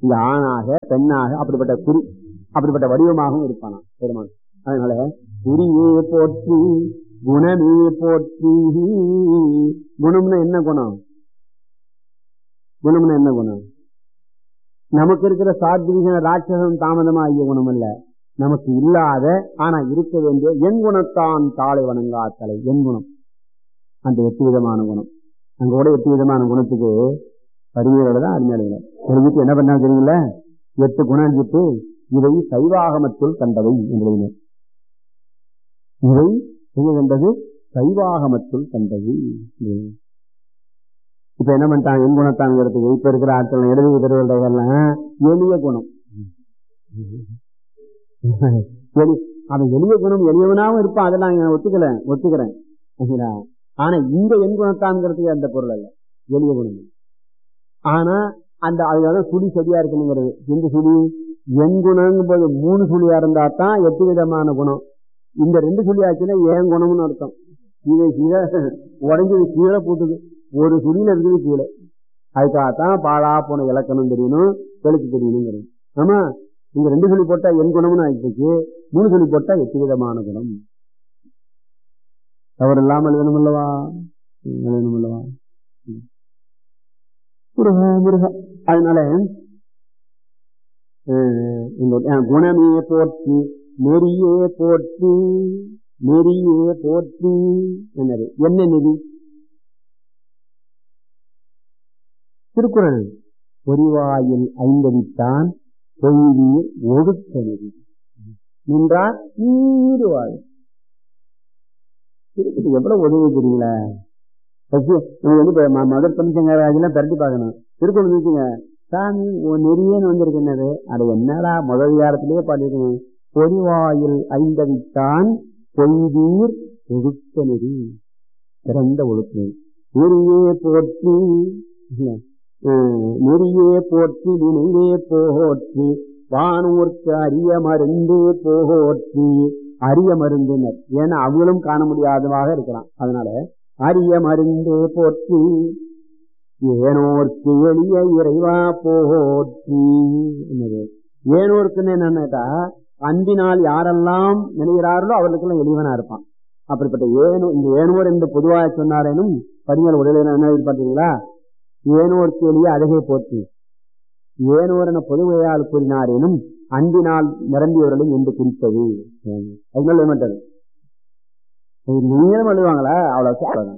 இங்க ஆணாக பெண்ணாக அப்படிப்பட்ட குறி அப்படிப்பட்ட வடிவமாகவும் இருப்பானா பெருமான் அதனால குறியே போற்றி குணமே போற்றி குணம்னா என்ன குணம் குணம்னா என்ன குணம் நமக்கு இருக்கிற சாத்வீக ராட்சசம் தாமதமா ஐய குணம் அல்ல நமக்கு இல்லாத ஆனா இருக்க வேண்டிய என் குணத்தான் தாளை வணங்காத்தலை என் குணம் அந்த எட்டு விதமான குணம் அங்க கூட எட்டு விதமான குணத்துக்கு அருமையோட தான் அருமையாளர்கள் எழுதிட்டு என்ன பண்ணா தெரியுங்கள எட்டு குணம் எழுதிட்டு இதை சைவாகமத்துள் கண்டவை என்று எழுதினர் இதை எங்க கண்டது சைவாகமத்துள் கண்டவை இப்ப என்ன பண்ணிட்டாங்க என் குணத்தாங்கிறதுக்கு இப்ப இருக்கிற ஆட்கள் எழுதி பெறுவதெல்லாம் எளிய குணம் எளி அவன் எளிய குணம் எளியவனாவும் இருப்பான் அதெல்லாம் நான் ஒத்துக்கல ஒத்துக்கிறேன் சரிங்களா? ஆனா இந்த என் குணத்தான்ங்கிறதுக்கு அந்த பொருள் அல்ல எளிய குணம் ஆனா அந்த அதனால சுழி சரியா இருக்கணுங்கிறது எந்த சுழி என் குணங்கும் போது மூணு சுழியா இருந்தா தான் எட்டு விதமான குணம் இந்த ரெண்டு சுழி ஆச்சுன்னா ஏன் குணம்னு அர்த்தம் இதை கீழே உடஞ்சது கீழே போட்டுது ஒரு சுழியில இருக்குது கீழே அதுக்காகத்தான் பாழா போன இலக்கணம் தெரியணும் எழுத்து தெரியணுங்கிறது ஆமா இங்க ரெண்டு சொல்லி போட்டா என் குணம்னு ஆயிடுச்சு மூணு சொல்லி போட்டா எட்டு விதமான குணம் தவறு இல்லாமல் எழுதணும் அல்லவா எழுதணும் அல்லவா முருகா முருகா அதனால அஹ், இந்த அஹ், குணமே போற்றி நெறியே போற்றி நெறியே போற்றி என்னது என்ன நெறி திருக்குறள் பொறிவாயில் ஐந்தவித்தான் பொய்வீர் ஒழுக்க நெறி நின்றார் நீருவாள் திருப்பதி எவ்வளவு உதவி தெரியுங்களா ஃபர்ஸ்ட் நம்ம வந்து இப்ப ம- மதுரை தமிழ்ச்சங்கராஜெல்லாம் பரட்டி பார்க்கணும் திருக்குறள் வச்சுங்க சாமி உன் நெறியன்னு வந்திருக்கு என்னது அது என்னடா முதல் அதிகாரத்திலேயே பாடிருக்கேன் பொறிவாயில் ஐந்தவித்தான் பொய்வீர் ஒழுக்க நெறி சிறந்த ஒழுக்கம் நெறியே போற்றி அஹ், நெறியே போற்றி நினைவே போற்றி வானூர்க்கு அரிய மருந்து போற்றி அரிய மருந்தினர் ஏன்னா அவங்களும் காண முடியாததாக இருக்கிறான் அதனால அரிய மருந்தே போற்றி ஏனோர்க்கு எளிய இறைவா போற்றி என்னது ஏனோர்க்குன்னு என்னன்னாக்கா அன்பினால் யாரெல்லாம் நினைகிறார்களோ அவர்களுக்கெல்லாம் எளிவனா இருப்பான் அப்படிப்பட்ட ஏனோ இந்த ஏனோர் என்று பொதுவாக சொன்னாரேனும் பரிமல் உடலில் என்ன பார்த்தீங்களா ஏனோர்க்கு எளிய அழகை போற்றி ஏனோர் என பொதுவையால் கூறினாரேனும் அன்பினால் நிரம்பியவர்களும் என்று குறித்தது அது மேல மாட்டாரு நீங்களும் எழுதுவாங்களா அவ்வளவு